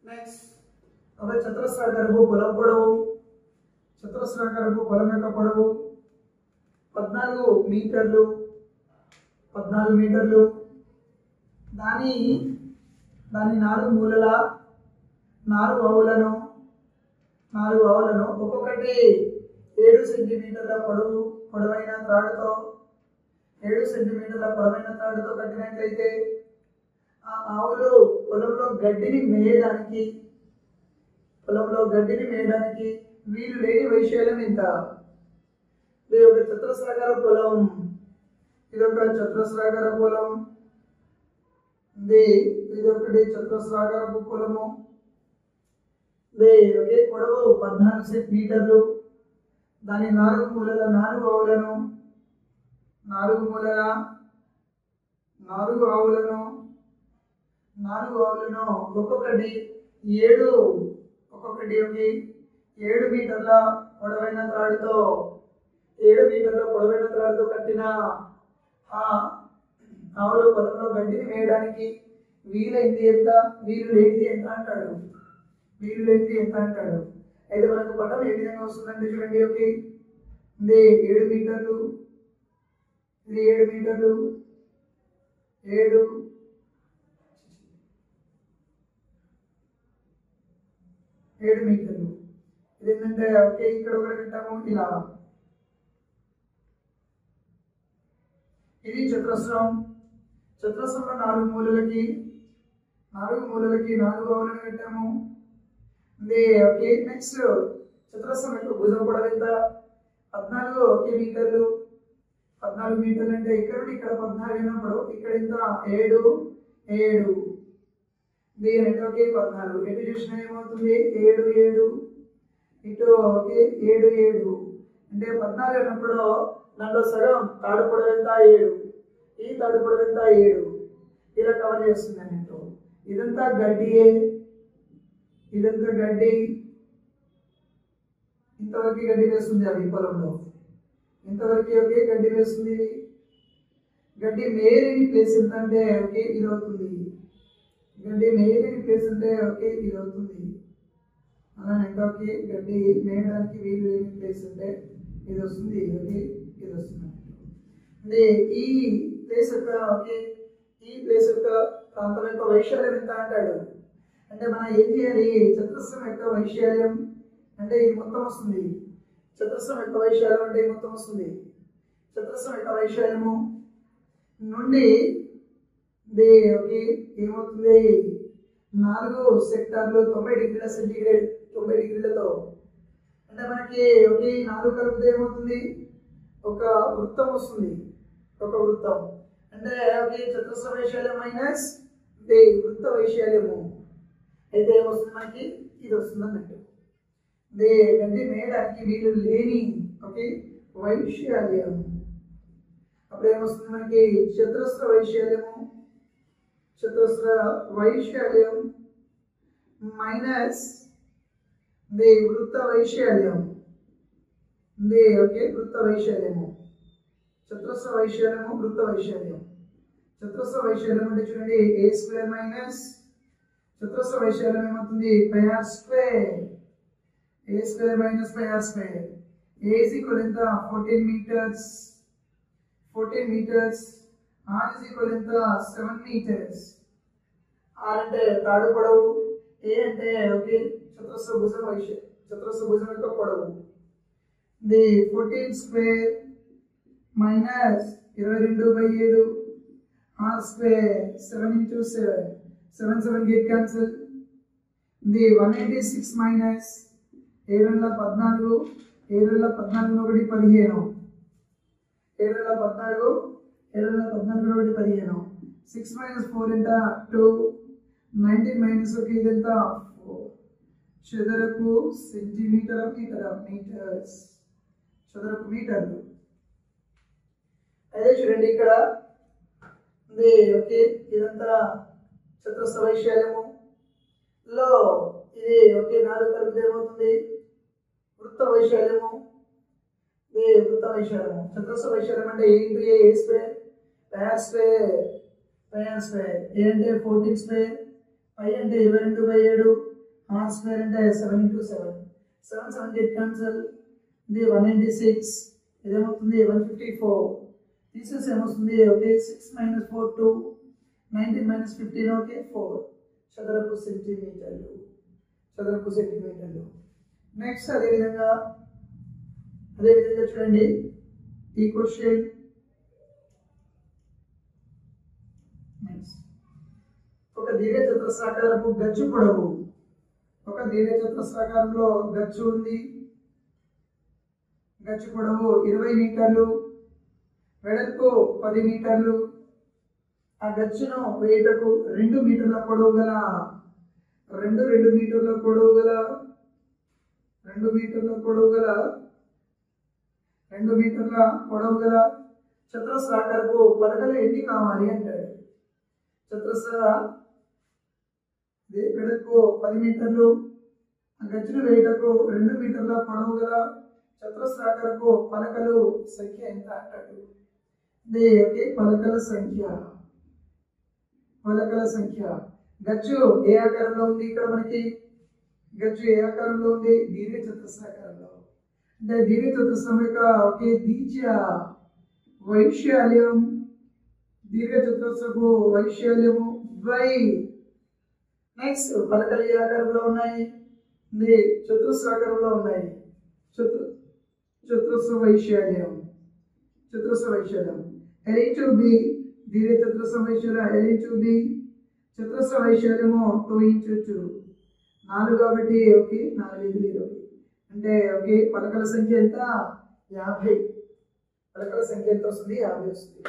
next ఒక చతురస్రాకారపు పొలం పొడవు చతురస్రాకారపు పొలం యొక్క పొడవు పద్నాలుగు మీటర్లు పద్నాలుగు మీటర్లు దాని దాని నాలుగు మూలల నాలుగు ఆవులను నాలుగు ఆవులను ఒక్కొక్కటి ఏడు సెంటీమీటర్ల పొడవు పొడవైన త్రాడుతో ఏడు సెంటీమీటర్ల పొడవైన త్రాడుతో కట్టినట్లయితే ఆ ఆవులు పొలంలో గడ్డిని మేయడానికి పొలంలో గడ్డిని మేయడానికి వీలు లేని వైశాల్యం ఇంత ఇది ఒక చతురస్రాకార పొలం ఇది ఒక చతురస్రాకార పొలం ఇది ఇది ఒకటి చతురస్రాకారపు పొలము ఇది ఒకే పొడవు పద్నాలుగు సెంటీమీటర్లు దాని నాలుగు మూలల నాలుగు ఆవులను నాలుగు మూలల నాలుగు ఆవులను నాలుగు ఆవులను ఒక్కొక్కటి ఏడు ఒక్కొక్కటి ఒకటి ఏడు మీటర్ల పొడవైన త్రాడుతో ఏడు మీటర్ల పొడవైన త్రాడుతో కట్టిన ఆ ఆవుల పొలంలో గడ్డిని వేయడానికి వీలైంది ఎంత వీలు లేనిది ఎంత అంటాడు వీలు లేనిది ఎంత అంటాడు అయితే మనకు పటం ఏ విధంగా వస్తుందంటే చూడండి ఓకే ఇది ఏడు మీటర్లు ఇది ఏడు మీటర్లు ఏడు ఏడు మీటర్లు ఇది ఏంటంటే ఓకే ఇక్కడ ఒకటి కట్టాము ఇలా ఇది చతురస్రం చతురస్రంలో నాలుగు మూలలకి నాలుగు మూలలకి నాలుగు ఆవులను కట్టాము ఇది ఓకే నెక్స్ట్ చతురస్రం యొక్క భుజం పొడవు ఎంత పద్నాలుగు ఒకే మీటర్లు పద్నాలుగు మీటర్లు అంటే ఇక్కడ నుండి ఇక్కడ పద్నాలుగు అయినప్పుడు ఇక్కడ ఎంత ఏడు ఏడు దీని అంటే ఒకే పద్నాలుగు ఎటు చూసినా ఏమవుతుంది ఏడు ఏడు ఇటు ఒకే ఏడు ఏడు అంటే పద్నాలుగు అన్నప్పుడు దాంట్లో సగం తాడు పొడవు ఎంత ఏడు ఈ తాడు పొడవు ఎంత ఏడు ఇలా కవర్ చేస్తుంది అన్నట్టు ఇదంతా గడ్డియే ఇదంతా గడ్డి ఇంతవరకు గడ్డి వేస్తుంది అవి పొలంలో ఇంతవరకు ఒకే గడ్డి వేస్తుంది గడ్డి మేరేని ప్లేస్ ఎంత అంటే ఓకే ఇది అవుతుంది గడ్డి మేరేని ప్లేస్ అంటే ఓకే ఇది అవుతుంది అలా ఇంకా ఓకే గడ్డి మేయడానికి వీలు లేని ప్లేస్ అంటే ఇది వస్తుంది ఓకే ఇది వస్తుంది అంటే ఈ ప్లేస్ యొక్క ఓకే ఈ ప్లేస్ యొక్క ప్రాంతం యొక్క వైశాల్యం ఎంత అంటాడు అంటే మనం ఏం చేయాలి చతురస్రం యొక్క వైశాల్యం అంటే ఇది మొత్తం వస్తుంది చతురస్రం యొక్క వైశాల్యం అంటే ఇది మొత్తం వస్తుంది చతురస్రం యొక్క వైశాల్యము నుండి ఇది ఓకే ఏమవుతుంది నాలుగు సెక్టార్లు తొంభై డిగ్రీల సెంటీగ్రేడ్ తొంభై డిగ్రీలతో అంటే మనకి ఒకే నాలుగు కలిపితే ఏమవుతుంది ఒక వృత్తం వస్తుంది ఒక వృత్తం అంటే ఒకే చతురస్ర వైశాల్యం మైనస్ ఇది వృత్త వైశాల్యము అయితే ఏమొస్తుంది మనకి ఇది వస్తుంది అన్నట్టు ఇది గడ్డి మేయడానికి వీలు లేని ఓకే వైశాల్యం అప్పుడు ఏమొస్తుంది మనకి చతురస్ర వైశాల్యము చతురస్ర వైశాల్యం మైనస్ ది వృత్త వైశాల్యం ది ఓకే వృత్త వైశాల్యము చతురస్ర వైశాల్యము వృత్త వైశాల్యం చతురస్ర వైశాల్యం అంటే చూడండి ఏ స్క్వేర్ మైనస్ చతురస్ర వైశాల్యం ఏమవుతుంది pi r square a square minus pi r square a is equal ఎంత fourteen meters fourteen meters r is equal ఎంత సెవెన్ మీటర్స్ ఆర్ అంటే తాడు పొడవు ఏ అంటే ఓకే చతురస్ర భుజం వైశ్య చతురస్ర భుజం యొక్క పొడవు ది ఫోర్టీన్ స్క్వేర్ మైనస్ ఇరవై రెండు బై ఏడు r square seven into seven seven seven eight cancel the one eighty six minus ఏడు వందల పద్నాలుగు ఏడు వందల పద్నాలుగు ఒకటి పదిహేను ఏడు వందల పద్నాలుగు ఏడు వందల పద్నాలుగు ఒకటి పదిహేను సిక్స్ మైనస్ ఫోర్ ఎంత టూ నైన్టీన్ మైనస్ ఒక ఇది ఎంత ఫోర్ చదరపు సెంటీమీటర్ మీటర్ మీటర్స్ చదరపు మీటర్లు అదే చూడండి ఇక్కడ ఇది ఓకే ఇదంతా చతురస్ర వైశాల్యము లో ఇది ఓకే నాలుగు కలిపితే ఏమవుతుంది వృత్త వైశాల్యము ఇది వృత్త వైశాల్యము చతురస్ర వైశాల్యం అంటే a into a a square pi square pi square a అంటే ఫోర్టీన్ స్క్వేర్ పై అంటే ఇరవై రెండు బై ఏడు ఆర్ స్క్వేర్ అంటే seven into seven seven seven eight cancel ఇది వన్ నైంటీ సిక్స్ ఇదేమవుతుంది వన్ ఫిఫ్టీ ఫోర్ తీసేసి ఏమొస్తుంది okay six minus four two nineteen minus fifteen okay four చదరపు సెంటీమీటర్లు చదరపు సెంటీమీటర్లు నెక్స్ట్ అదేవిధంగా అదేవిధంగా చూడండి ఈ క్వశ్చన్ నెక్స్ట్ ఒక దీర్ఘ చతురస్రాకారపు గచ్చు పొడవు ఒక దీర్ఘ చతురస్రాకారంలో గచ్చు ఉంది గచ్చు పొడవు ఇరవై మీటర్లు వెడల్పు పది మీటర్లు ఆ గచ్చును వేయటకు రెండు మీటర్ల పొడవు గల రెండు రెండు మీటర్ల పొడవు గల రెండు మీటర్ల పొడవు గల రెండు మీటర్ల పొడవు గల చతురస్రాకారపు పలకలు ఎన్ని కావాలి అంటాడు చతురస్ర ఇది వెడల్పు పది మీటర్లు ఆ గచ్చును వేయటకు రెండు మీటర్ల పొడవు గల చతురస్రాకారపు పలకలు సంఖ్య ఎంత అంటాడు ఇది ఒకే పలకల సంఖ్య పలకల సంఖ్య గచ్చు ఏ ఆకారంలో ఉంది ఇక్కడ మనకి గచ్చు ఏ ఆకారంలో ఉంది దీర్ఘ చతురస్రాకారంలో అంటే దీర్ఘ చతురస్రం యొక్క ఒకే దీర్ఘ వైశాల్యం దీర్ఘ చతురస్రపు వైశాల్యము వై నెక్స్ట్ పలకలు ఏ ఆకారంలో ఉన్నాయి ఇది చతురస్రాకారంలో ఉన్నాయి చతుర చతురస్ర వైశాల్యం చతురస్ర వైశాల్యం ఎల్ ఇంటూ బి దీర్ఘ చతురస్ర వైశాల్యం ఎల్ ఇంటూ బి చతురస్ర వైశాల్యము టూ ఇంటూ టూ నాలుగు కాబట్టి ఓకే నాలుగు ఐదు ఇరవై అంటే ఓకే పలకల సంఖ్య ఎంత యాభై పలకల సంఖ్య ఎంత వస్తుంది యాభై వస్తుంది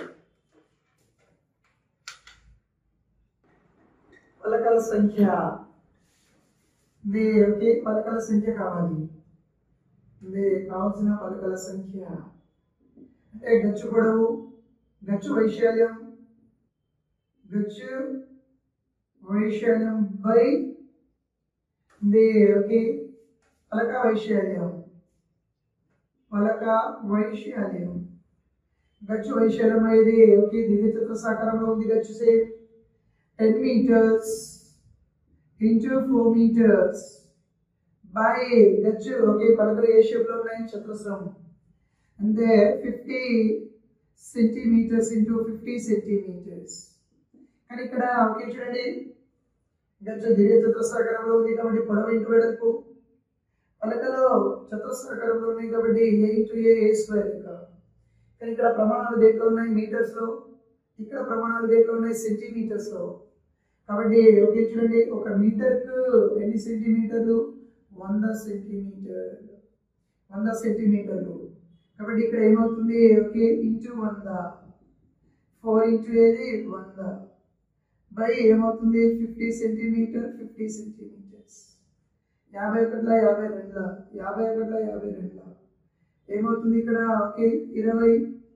పలకల సంఖ్య ఇది ఓకే పలకల సంఖ్య కావాలి ఇది కావాల్సిన పలకల సంఖ్య అంటే గచ్చు పొడవు గచ్చు వైశాల్యం గచ్చు వైశాల్యం బై ఇది ఓకే పలక వైశాల్యం పలక వైశాల్యం గచ్చు వైశాల్యం అనేది ఓకే దీర్ఘ చతురస్రాకారంలో ఉంది గచ్చు say ten meters into four meters by గచ్చు ఓకే పలకలు ఏ షేప్ లో ఉన్నాయి చతురస్రం అంటే fifty centimeters into fifty centimeters కానీ ఇక్కడ ఓకే చూడండి గచ్చు దీర్ఘ చతురస్రాకారంలో ఉంది కాబట్టి పొడవు ఇంటూ వెడల్పు పలకలో చతురస్రాకారంలో ఉన్నాయి కాబట్టి ఏ ఇంటూ ఏ ఏ స్క్వేర్ ఇంకా కానీ ఇక్కడ ప్రమాణాలు దేంట్లో ఉన్నాయి మీటర్స్ లో ఇక్కడ ప్రమాణాలు దేంట్లో ఉన్నాయి సెంటీమీటర్స్ లో కాబట్టి ఓకే చూడండి ఒక మీటర్కు ఎన్ని సెంటీమీటర్లు వంద సెంటీమీటర్ వంద సెంటీమీటర్లు కాబట్టి ఇక్కడ ఏమవుతుంది ఓకే ఇంటూ వంద ఫోర్ ఇంటూ ఏది వంద బై ఏమవుతుంది ఫిఫ్టీ సెంటీమీటర్ ఫిఫ్టీ సెంటీమీటర్స్ యాభై ఒకటిలో యాభై రెండుల యాభై ఒకటిలో యాభై రెండుల ఏమవుతుంది ఇక్కడ ఓకే ఇరవై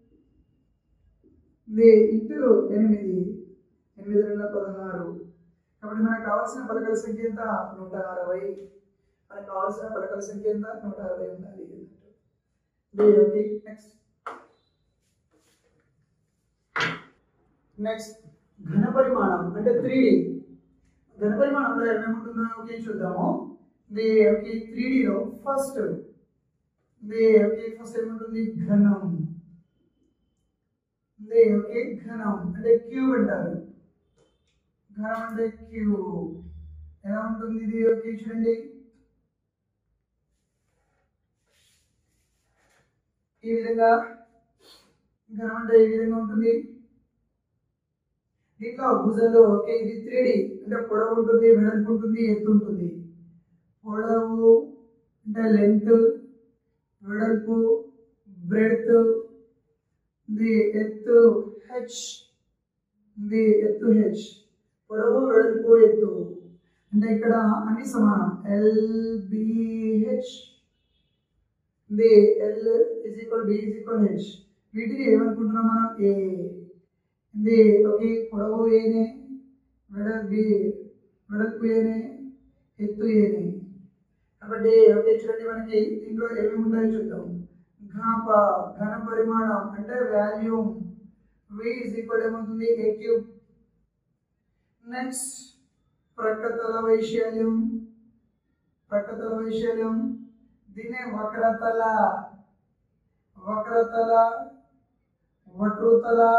ఇది ఇంటూ ఎనిమిది ఎనిమిది రెండు పదహారు కాబట్టి మనకు కావాల్సిన పలకల సంఖ్య ఎంత నూట అరవై మనకు కావాల్సిన పలకల సంఖ్య ఎంత నూట అరవై ఉండాలి ఓకే నెక్స్ట్ నెక్స్ట్ ఘన పరిమాణం అంటే త్రీ డి ఘన పరిమాణంలో ఏమేముంటుందో ఓకే చూద్దాము ఇది ఓకే త్రీ డిలో ఫస్ట్ ఇది ఓకే ఫస్ట్ ఏముంటుంది ఘనం ఇది ఓకే ఘనం అంటే క్యూబ్ అంటారు ఘనం అంటే క్యూబ్ ఎలా ఉంటుంది ఇది ఓకే చూడండి ఈ విధంగా ఘనం అంటే ఈ విధంగా ఉంటుంది దీంట్లో భుజాలు ఓకే ఇది త్రీ అంటే పొడవు ఉంటుంది వెడల్పు ఉంటుంది ఎత్తు ఉంటుంది పొడవు అంటే లెంత్ వెడల్పు బ్రెడ్త్ ఇది ఎత్తు హెచ్ ఇది ఎత్తు హెచ్ పొడవు వెడల్పు ఎత్తు అంటే ఇక్కడ అన్ని సమానం ఎల్బిహెచ్ ఇది l is equal b is equal h వీటిని ఏమనుకుంటున్నాం మనం ఏ ఇది ఓకే పొడవు ఏనే వెడల్ బి వెడల్పు ఏనే ఎత్తు ఏనే కాబట్టి ఓకే చూడండి మనకి దీంట్లో ఏమేమి ఉంటాయో చూద్దాం ఘాప ఘన పరిమాణం అంటే వాల్యూమ్ వి ఇజ్ ఈక్వల్ ఏమవుతుంది ఏ క్యూబ్ నెక్స్ట్ ప్రక్కతల వైశాల్యం ప్రక్కతల వైశాల్యం దీనే వక్రతల వక్రతల వట్రుతల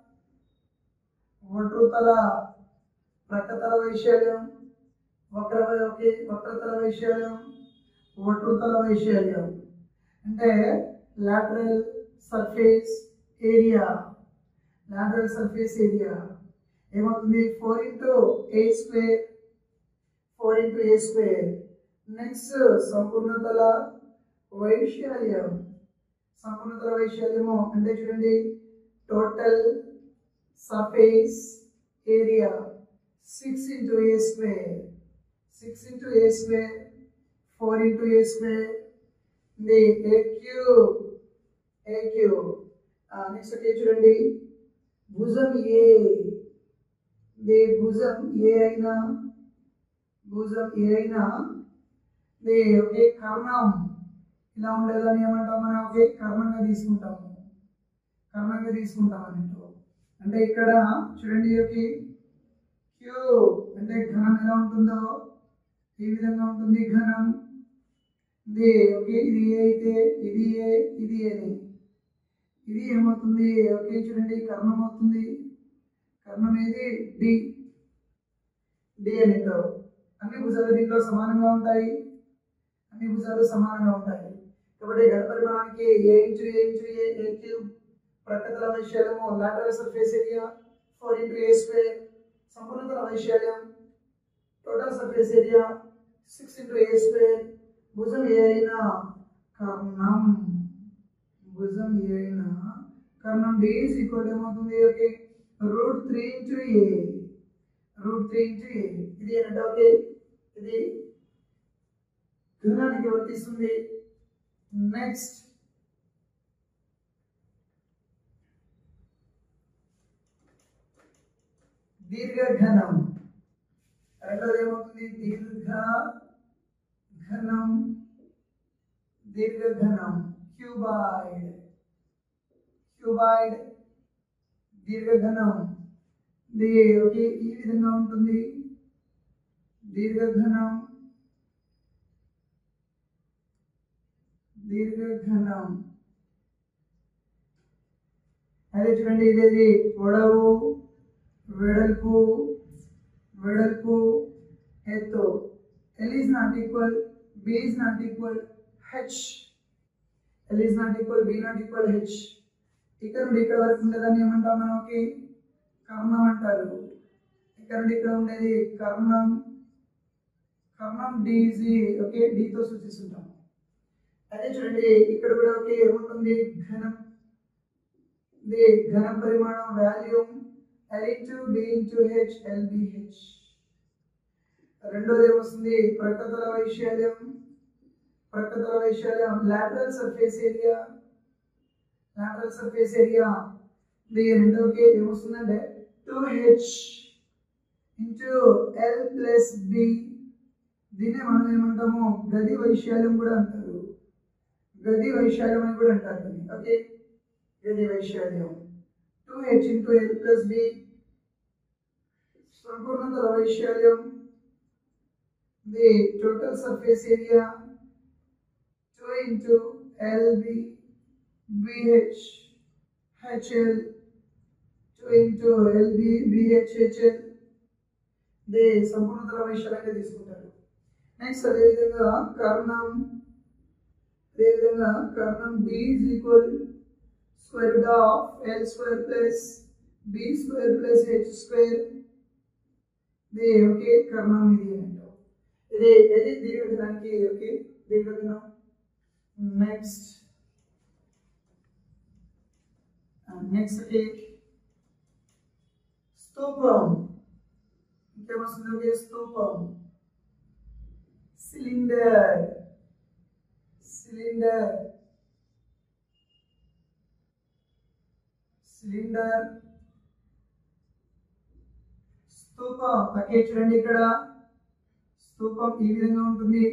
వట్రుతల ప్రక్కతల వైశాల్యం వక్ర ఓకే వక్రతల వైశాల్యం వట్రుతల వైశాల్యం అంటే lateral surface area lateral surface area ఏమవుతుంది four into a square four into a square next సంపూర్ణతల వైశాల్యం సంపూర్ణతల వైశాల్యము అంటే చూడండి total surface area six into a square six into a square four into a square the a cube a cube next okay చూడండి భుజం ఏ the భుజం a అయినా భుజం ఏ అయినా ది ఒకే కర్ణం ఇలా ఉండేదని ఏమంటాం మనం ఒకే కర్ణంగా తీసుకుంటాము కర్ణంగా తీసుకుంటాం అన్నట్టు అంటే ఇక్కడ చూడండి ఓకే క్యూ అంటే ఘనం ఎలా ఉంటుందో ఈ విధంగా ఉంటుంది ఘనం ఇది ఓకే ఇది ఏ అయితే ఇది ఏ ఇది ఏని ఇది ఏమవుతుంది ఓకే చూడండి కర్ణం అవుతుంది కర్ణం ఏది డి డి అనేటో అన్ని భుజాలు దీంట్లో సమానంగా ఉంటాయి అన్ని భుజాలు సమానంగా ఉంటాయి కాబట్టి ఘన పరిమాణానికి a into a into a a cube ప్రక్కతల వైశాల్యము lateral surface area four into a square సంపూర్ణతల వైశాల్యం total surface area six into a square భుజం ఏ అయినా కర్ణం భుజం ఏ అయినా కర్ణం డి ఈజ్ ఈక్వల్ ఏమవుతుంది okay root three into a root three into a ఇది ఏంటంటే ఓకే ఇది ఘనానికి వర్తిస్తుంది నెక్స్ట్ దీర్ఘఘనం రెండోది ఏమవుతుంది దీర్ఘ ఘనం దీర్ఘఘనం క్యూబాయిడ్ క్యూబాయిడ్ దీర్ఘఘనం ఇది ఒకే ఈ విధంగా ఉంటుంది దీర్ఘఘనం దీర్ఘఘనం అదే చూడండి ఇదేది పొడవు వెడల్పు వెడల్పు ఎత్తు l is not equal b is not equal h l is not equal b not equal h ఇక్కడ నుండి ఇక్కడ వరకు ఉండేదాన్ని ఏమంటాం మనం ఓకే కర్ణం అంటారు ఇక్కడ నుండి ఇక్కడ ఉండేది కర్ణం కర్ణం డీజీ ఓకే డీతో సూచిస్తుంటాం అదే చూడండి ఇక్కడ కూడా ఓకే ఏముంటుంది ఘనం ఇది ఘన పరిమాణం volume l into b into h LBH రెండోది ఏమొస్తుంది ప్రకృతుల వైశాల్యం ప్రకృతుల వైశాల్యం lateral surface area lateral surface area ఇది రెండోకి ఏమొస్తుందంటే two h into l plus b దీన్నే మనం ఏమంటాము గది వైశాల్యం కూడా అంటారు గది వైశాల్యం అని కూడా అంటారు దీన్ని ఓకే గది వైశాల్యం two h into l plus b సంపూర్ణతల వైశాల్యం the total surface area two into LB BH HL two into LB BH HL the సంపూర్ణతల వైశాల్యంగా తీసుకుంటారు నెక్స్ట్ అదేవిధంగా కర్ణం అదేవిధంగా కర్ణం d is equal square root of l square plus b square plus h square ఇది ఓకే కర్ణం ఇది అంటాం ఇది ఇది దీర్ఘగణానికి ఓకే దీర్ఘగణం నెక్స్ట్ నెక్స్ట్ ఓకే స్తూపం ఇంకేమొస్తుంది ఓకే స్తూపం సిలిండర్ సిలిండర్ సిలిండర్ స్తూపం ఓకే చూడండి ఇక్కడ స్తూపం ఈ విధంగా ఉంటుంది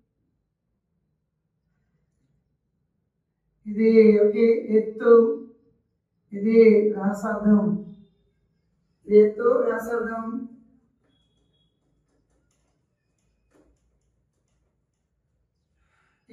ఇది ఓకే ఎత్తు ఇది వ్యాసార్థం ఇది ఎత్తు వ్యాసార్థం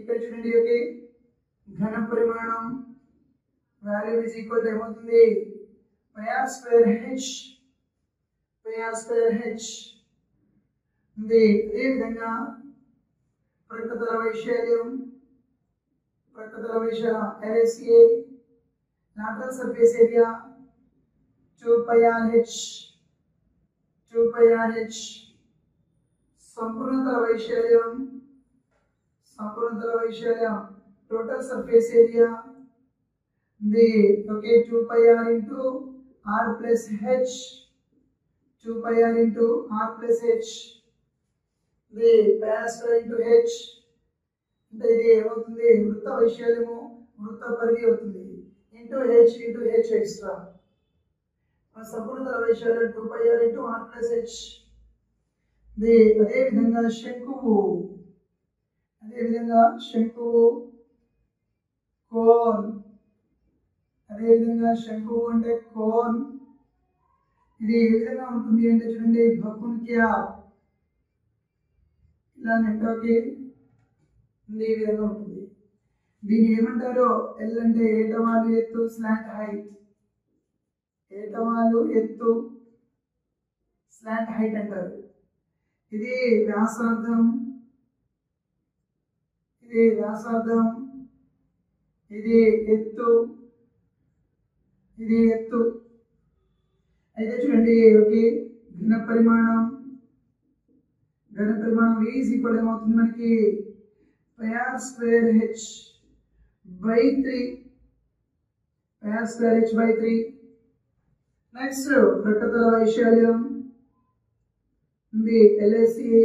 ఇక్కడ చూడండి ఓకే ఘన పరిమాణం వాల్యూ ఇస్ ఈక్వల్ ఏమవుతుంది pi r square h pi r square h ఉంది అదేవిధంగా ప్రకృతల వైశాల్యం ప్రకృతల వైశాల్యం LSA lateral surface area 2 pi r h 2 pi r h సంపూర్ణతల వైశాల్యం సంపూర్ణతల వైశాల్యం total surface area the okay 2 pi r into r plus h 2 pi r into r plus h the ప్యాస్టర్ ఇంటూ హెచ్ అంటే ఇది ఏమవుతుంది వృత్త వైశాల్యము వృత్త పరిధి అవుతుంది into h into h extra సంపూర్ణ వైశాల్యం two pi r into r plus h the అదే విధంగా శంకువు అదే విధంగా శంకువు కోన్ అదే విధంగా శంకువు అంటే కోన్ ఇది ఏ విధంగా ఉంటుంది అంటే చూడండి భక్కున్ క్యా ఇలా నెట్లోకి ఈ విధంగా ఉంటుంది దీన్ని ఏమంటారో ఎల్ అంటే ఏటవాలు ఎత్తు స్లాంట్ హైట్ ఏటవాలు ఎత్తు స్లాంట్ హైట్ అంటారు ఇది వ్యాసార్థం ఇది వ్యాసార్థం ఇది ఎత్తు ఇది ఎత్తు అయితే చూడండి ఓకే ఘన పరిమాణం ఘన పరిమాణం v ఈజ్ ఈక్వల్ ఏమవుతుంది మనకి pi r square h by three pi r square h by three next ప్రకృతుల వైశాల్యం ఉంది LSA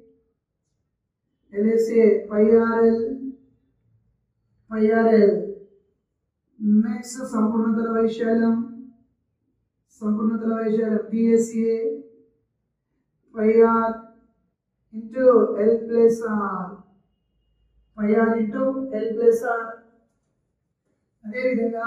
LSA pi r l pi r l next సంపూర్ణతల వైశాల్యం సంపూర్ణతల వైశాల్యం PSA pi r into l plus r pi r into l plus r అదేవిధంగా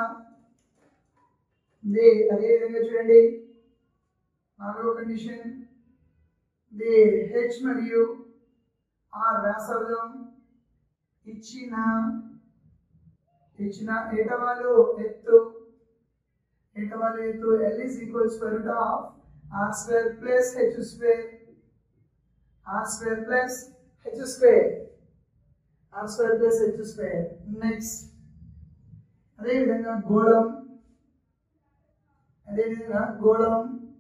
ది అదేవిధంగా చూడండి నాలుగో కండిషన్ ది హెచ్ మరియు ఆర్ వ్యాసార్థం ఇచ్చిన ఇచ్చిన ఏటవాలు ఎత్తు ఏటవాలు ఎత్తు l is equal square root of r square plus h square r square plus h square r square plus h square next అదేవిధంగా గోళం అదేవిధంగా గోళం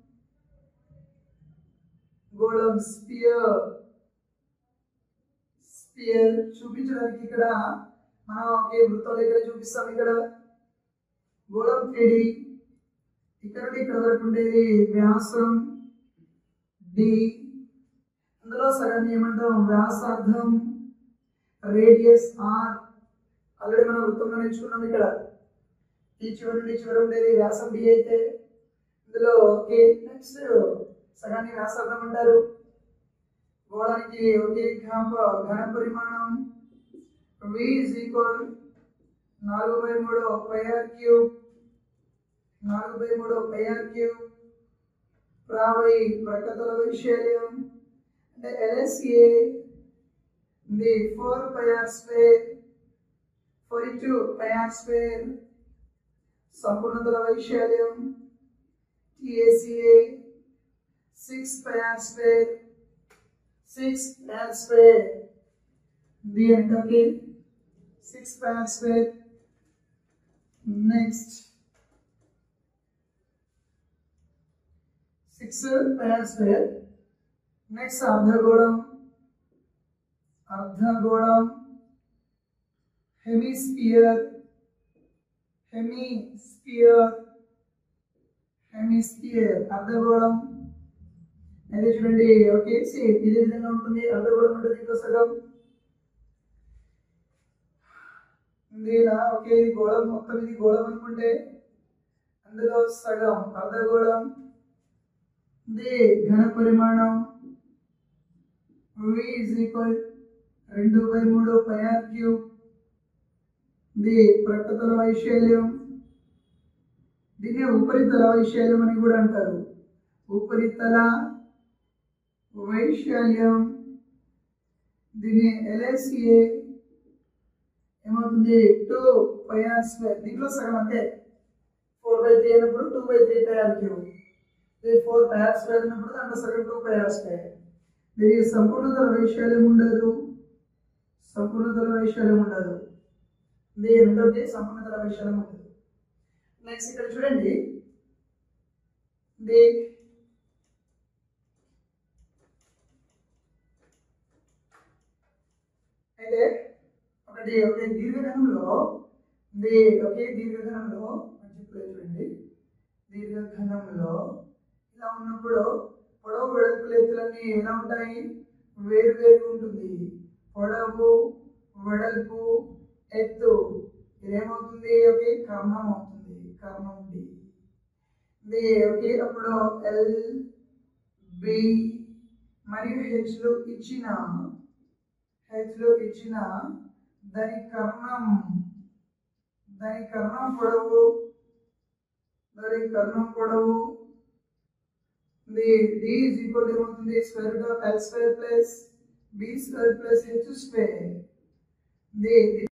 గోళం స్పియర్ స్పియర్ చూపించడానికి ఇక్కడ మనం ఒకే వృత్తాలు ఇక్కడ చూపిస్తాం ఇక్కడ గోళం త్రీడి ఇక్కడ నుండి ఇక్కడ వరకు ఉండేది వ్యాసం డి అందులో సగం ఏమంటాం వ్యాసార్థం రేడియస్ ఆర్ ఆల్రెడీ మనం వృత్తంలో నేర్చుకున్నాం ఇక్కడ ఈ చివరి నుండి చివరి ఉండేది వ్యాసం డి అయితే ఇందులో ఓకే నెక్స్ట్ సగాన్ని వ్యాసార్థం అంటారు గోళానికి ఒకే ఘన ఘన పరిమాణం v ఈజ్ ఈక్వల్ నాలుగు బై మూడు పై ఆర్ క్యూబ్ నాలుగు బై మూడు పై ఆర్ క్యూబ్ ప్రావై ప్రకృతుల వైశాల్యం అంటే LSA the four pi r square four into pi r square సంపూర్ణతల వైశాల్యం TSA six pi r square six pi r square the అంటే okay six pi r square next six pi r square next అర్ధగోళం అర్ధగోళం hemisphere hemisphere hemisphere అర్ధగోళం అయితే చూడండి okay same ఇదే విధంగా ఉంటుంది అర్ధగోళం అంటే దీంట్లో సగం ఉంది ఇలా ఓకే ఇది గోళం మొత్తం ఇది గోళం అనుకుంటే అందులో సగం అర్ధగోళం ఇది ఘన పరిమాణం v is equal రెండు బై మూడు పై ఆర్ క్యూబ్ ఇది ప్రకృతుల వైశాల్యం దీన్ని ఉపరితల వైశాల్యం అని కూడా అంటారు ఉపరితల వైశాల్యం దీన్ని ఎల్ఎస్ఏ ఏమవుతుంది టూ పై ఆర్ స్క్వేర్ దీంట్లో సగం అంతే ఫోర్ బై త్రీ అయినప్పుడు two by three pi r cube ఇది ఫోర్ పై ఆర్ స్క్వేర్ అయినప్పుడు దాంట్లో సగం టూ పై ఆర్ స్క్వేర్ దీనికి సంపూర్ణతల వైశాల్యం ఉండదు సంపూర్ణతల వైశాల్యం ఉండదు ఇది రెండోది సంపూర్ణతల వైశాల్యం ఉండదు నెక్స్ట్ ఇక్కడ చూడండి ది అయితే ఒకటి ఒకే దీర్ఘఘనంలో ది ఒకే దీర్ఘఘనంలో చెప్పలేదు చూడండి దీర్ఘఘనంలో ఇలా ఉన్నప్పుడు పొడవు వెడల్పు ఎత్తులన్నీ ఎలా ఉంటాయి వేరు వేరు ఉంటుంది పొడవు వెడల్పు ఎత్తు ఇదేమవుతుంది ఒకే కర్ణం అవుతుంది కర్ణం డి ఇది ఒకే అప్పుడు ఎల్ బి మరియు హెచ్లు ఇచ్చిన హెచ్లు ఇచ్చిన దాని కర్ణం దాని కర్ణం పొడవు దాని కర్ణం పొడవు ది డి ఈజ్ ఈక్వల్ ఏమవుతుంది square root of l square plus b square plus h square the